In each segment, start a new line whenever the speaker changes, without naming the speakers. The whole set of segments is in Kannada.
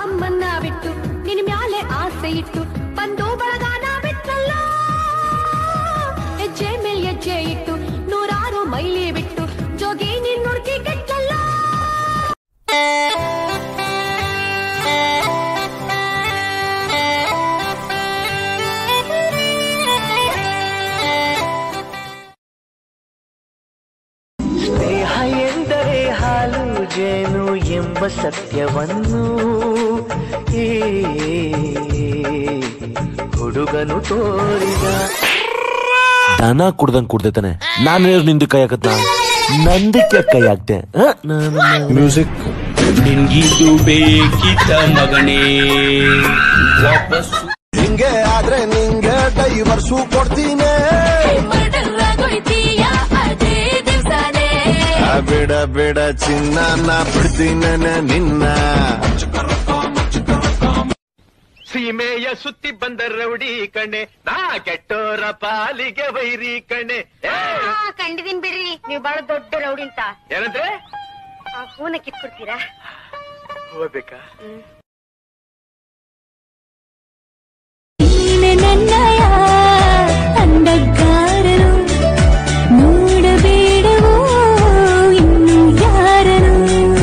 ಅಮ್ಮನ್ನ ಬಿಟ್ಟು ನಿನ್ ಮ್ಯಾಲೆ ಆಸೆ ಇಟ್ಟು ಬಂದು ಬಳಗಾನ ಬಿಟ್ಟಲ್ಲ ಹೆಜ್ಜೆ ಮೇಲ್ ಹೆಜ್ಜೆ ಇಟ್ಟು ನೂರಾರು ಮೈಲಿ ಬಿಟ್ಟು ಜೋಗಿ ನಿನ್ ನುಡ್ಕಿ ಕೆಟ್ಟಲ್ಲ
ಸ್ನೇಹ ಎಂದರೆ ಹಾಲು ಜೇನು ಎಂಬ ಸತ್ಯವನ್ನು ಈ ಹುಡುಗನು ತೋರಿದ
ದನ ಕುಡ್ದಂಗ್ ಕುಡ್ದೈತಾನೆ ನಾನು ನಿಂದು ಕೈ ಹಾಕತ್ನ ನಂದಕ್ಕೆ ಕೈ ಹಾಕ್ತೆ ಮ್ಯೂಸಿಕ್
ನಿಂಗಿದು ಬೇಕಿತ ಮಗನೇ ವಾಪಸ್ಸು
ಹಿಂಗೆ ಆದ್ರೆ ನಿಂಗೆ ಡೈವರ್ಸು ಕೊಡ್ತೀನಿ ಆ ಬಿಡ ಬಿಡ ಚಿನ್ನ ನಾ ಬಿಡ್ತೀನಿ ನಿನ್ನ
ಸೀಮೆಯ ಸುತ್ತಿ ಬಂದ ರೌಡಿ ಕಣೆ ನಾ ಕೆಟ್ಟೋರ ಪಾಲಿಗೆ ವೈರಿ ಕಣೆ ಏ,
ಕಂಡಿದೀನ್ ಬಿಡ್ರಿ ನೀವು ಬಹಳ ದೊಡ್ಡ ರೌಡಿ ಅಂತ
ಏನಂದ್ರೆ
ಆ ಹೂನ ಕಿತ್ಕೊಡ್ತೀರಾ
ಹೋಗ್ಬೇಕಾ
ನನ್ನಯ ಅಂಡಗಾರನು ನೋಡಬೇಡವೋ ಇನ್ನು ಯಾರನು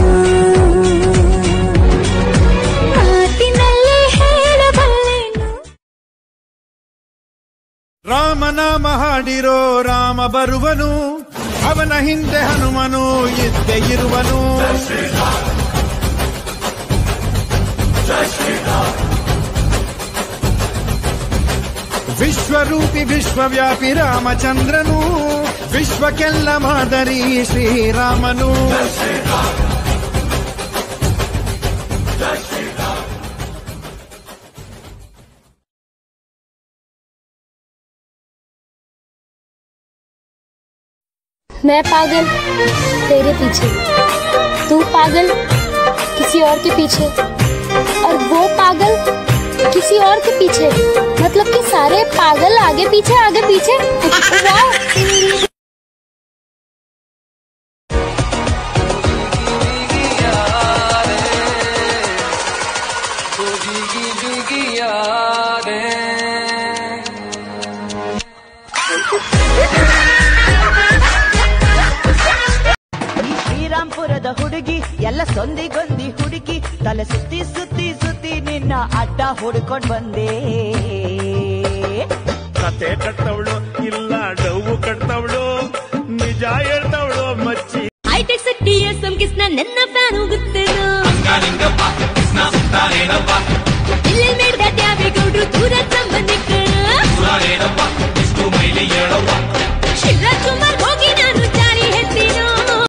ಮಾತಿನಲ್ಲಿ ಹೇಳಬಲ್ಲೆನು
ರಾಮನಾಮ ಹಾಡಿರೋ ರಾಮ ಬರುವನು ಅವನ ಹಿಂದೆ ಹನುಮನು ಇದ್ದೇ ಇರುವನು ವಿಶ್ವರೂಪಿ ವಿಶ್ವವ್ಯಾಪಿ ರಾಮಚಂದ್ರನು ವಿಶ್ವಕ್ಕೆಲ್ಲ ಮಾದರಿ ಶ್ರೀರಾಮನು
मैं पागल तेरे पीछे तू पागल किसी और के पीछे और वो पागल किसी और के पीछे मतलब कि सारे पागल आगे पीछे आगे पीछे वाह
ಈ ಶ್ರೀರಾಮ್ಪುರದ ಹುಡುಗಿ ಎಲ್ಲ ಸೊಂದಿಗೊಂದಿ ಹುಡುಗಿ ತಲೆ ಸುತ್ತಿ ಸುತ್ತಿ ಸುತ್ತಿ ನಿನ್ನ ಅಡ್ಡ ಹುಡ್ಕೊಂಡ್ ಬಂದೆ
ಕತೆ ಕಟ್ತವಳು ಇಲ್ಲ ಡೌವು ಕಟ್ತವಳು ನಿಜ ಹೇಳ್ತವಳು ಮಚ್ಚಿ
ಹೈಟೆಕ್ ಸಿಟಿ ಎಸ್ ಎಂ ಕಿಸ್ನ ನನ್ನ ಫ್ಯಾನ್ ಹೋಗುತ್ತೇನೋ ಇಲ್ಲಿ ಮೇಡ್ದ ತ್ಯಾವೇಗೌಡ್ರು ದೂರ ಸಂಬಂಧಿಕರು ಶಿವರಾಜ್ ಹೋಗಿ ನಾನು ಜಾರಿ ಹೆತ್ತಿನೋ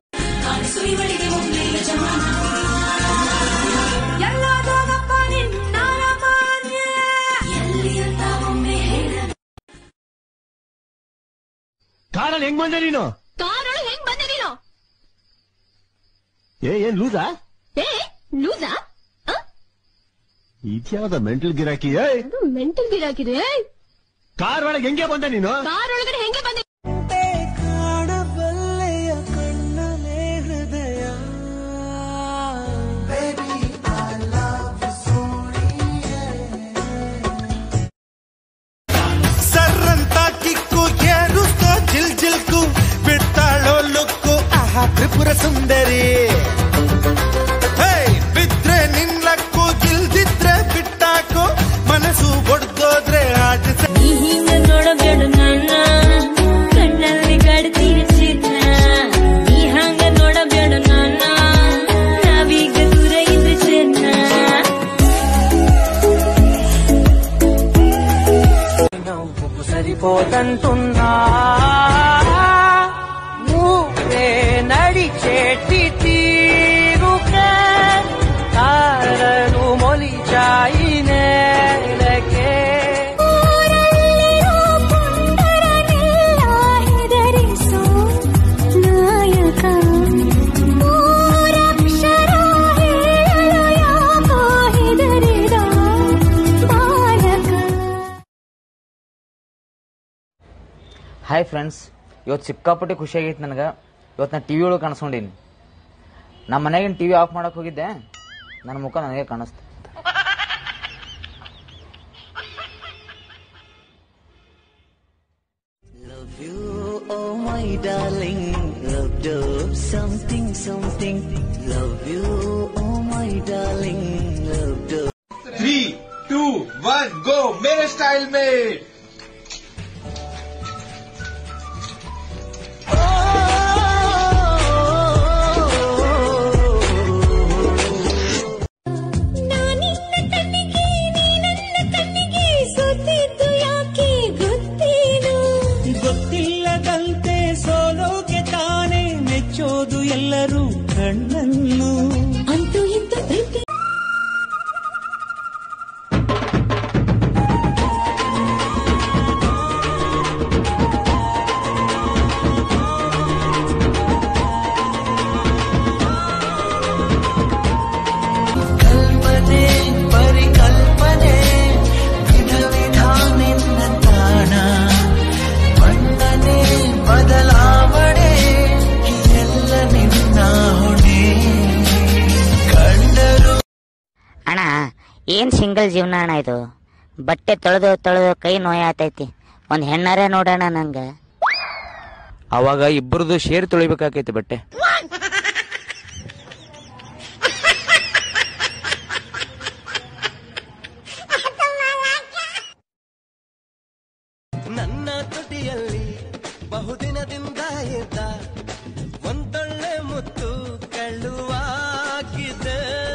ಕಾರಲ್ಲಿ ಹೆಂಗ್ ಬಂದೆ ನೀನು
ಕಾರೊಳಗೆ ಹೆಂಗ್ ಬಂದೆ ನೀನು
ಏ ಏನ್ ಲೂಸಾ
ಏ ಲೂಸಾ
ಇದ್ಯಾವ್ದ ಮೆಂಟಲ್ ಗಿರಾಕಿ ಏ
ಮೆಂಟಲ್ ಗಿರಾಕಿದೆ
ಕಾರ್ ಒಳಗೆ ಹೆಂಗೆ ಬಂದೆ ನೀನು
ಕಾರ್ ಒಳಗಡೆ ಹೆಂಗೆ ಬಂದೆ
ಕಾಣಬಲ್ಲೆಯ ಕಣ್ಣಲೆ ಹೃದಯ
ಸರ್ರಂತ ಕಿಕ್ಕು ಏರುತ್ತೋ ಜಿಲ್ ಜಿಲ್ಕು ಬಿಡ್ತಾಳೋ ಲುಕ್ಕು ಆಹಾ ತ್ರಿಪುರ ಸುಂದರಿ ಹೇ, ಬಿದ್ರೆ ನಿನ್ಲಕ್ಕು ಗಿಲ್ದಿದ್ರೆ ಬಿಟ್ಟಾಕು ಮನಸ್ಸು ಒಡ್ದೋದ್ರೆ ಆಟ
ನೀ ಹಿಂಗ ನೋಡಬೇಡ ನನ್ನ ಕಣ್ಣಲ್ಲಿ ಕಾಡ್ತೀರಿ ಚಿನ್ನ ನೀ ಹಂಗ ನೋಡಬೇಡ ನನ್ನ ನಾವೀಗ ದೂರ ಇದ್ರೆ ಚೆನ್ನ
సరిపోతంటున్నా నువ్వే నడిచేటి తీరుక తారలు మొలిచాయి నేలకే
ಹೆದರಿಸೋ ನಾಯಕ ಮೂರಕ್ಷರ ಹೇಳಲು ಯಾಕೋ ಹೆದರಿದ ಬಾಲಕ
ಹಾಯ್ ಫ್ರೆಂಡ್ಸ್ ಇವತ್ತು ಸಿಕ್ಕಾಪಟ್ಟೆ ಖುಷಿ ಆಗೈತೆ ನನಗೆ ಇವತ್ತು ನಾನು ಟಿ ವಿ ಒಳಗೆ ಕಾಣಿಸ್ಕೊಂಡೀನಿ ನಮ್ಮ ಮನೆಗಿನ ಟಿ ವಿ ಆಫ್ ಮಾಡಕ್ಕೆ ಹೋಗಿದ್ದೆ ನನ್ನ ಮುಖ ನನಗೆ ಕಾಣಿಸ್ತು
Love you, oh my darling. Love you, something, something. Love you, oh my darling. Love you.
Three two one go मेरे स्टाइल में
ಗೊತ್ತಿಲ್ಲದಂತೆ ಸೋಲೋಕೆ ತಾನೇ ಮೆಚ್ಚೋದು ಎಲ್ಲರೂ ಕಣ್ಣನ್ನು
ಅಂತೂ ಇಂತೂ ಪ್ರೀತಿ
ಕಲ್ಪನೆ ಪರಿಕಲ್ಪನೆ ವಿಧ ವಿಧ ನಿನ್ನ ತಾಣ ಮನ್ನನೆ ಬದಲಾವಣೆ ಎಲ್ಲ ನಿನ್ನ ಹೊಣೆ ಕಂಡರು
ಅಣ್ಣ ಏನ್ ಸಿಂಗಲ್ ಜೀವನ ಅಣ್ಣ ಇದು ಬಟ್ಟೆ ತೊಳೆದು ತೊಳೆದು ಕೈ ನೋಯಾತೈತಿ ಒಂದ್ ಹೆಣ್ಣಾರೇ ನೋಡೋಣ ನಂಗ
ಅವಾಗ ಇಬ್ಬರದು ಶೇರ್ ತೊಳಿಬೇಕಾಕೈತಿ ಬಟ್ಟೆ
ನನ್ನ ತುಟಿಯಲ್ಲಿ ಬಹುದಿನದಿಂದ ಇದ್ದ ಒಂದೊಳ್ಳೆ ಮುತ್ತು ಕಳ್ಳುವಾಗಿದೆ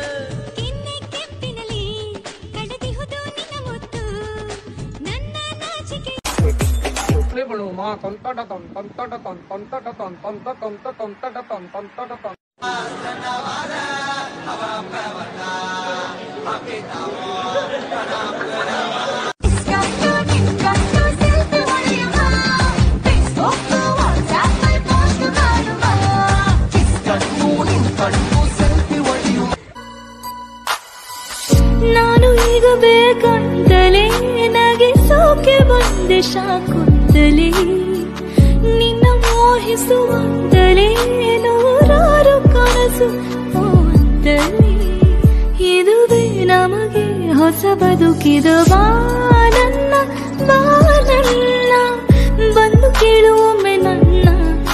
ನಾನು ಈಗ ಬೇಕಂತಲೇ ನಗಿಸೋಕೆ ಬಂದೆ ಶಾಕುತ್ತಲೇ ನಿನ್ನ ಮೋಹಿಸುವಂತಲೇ ನೂರಾರು ಕನಸು ಅಂತಲೇ ಇದುವೇ ನಮಗೆ ಹೊಸ ಬದುಕಿದ ಬಾನನ್ನ ಬಾನನ್ನ ಬಂದು ಕೇಳುವೊಮ್ಮೆ ನನ್ನ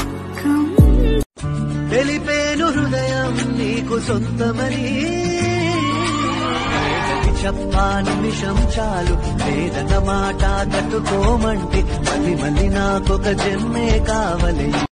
తెలిపేను హృదయం నీకు సొంతమని చెప్పా నిమిషం చాలు వేదన మాట తట్టుకోమంటే మళ్ళీ మళ్ళీ నాకొక జన్మే కావలి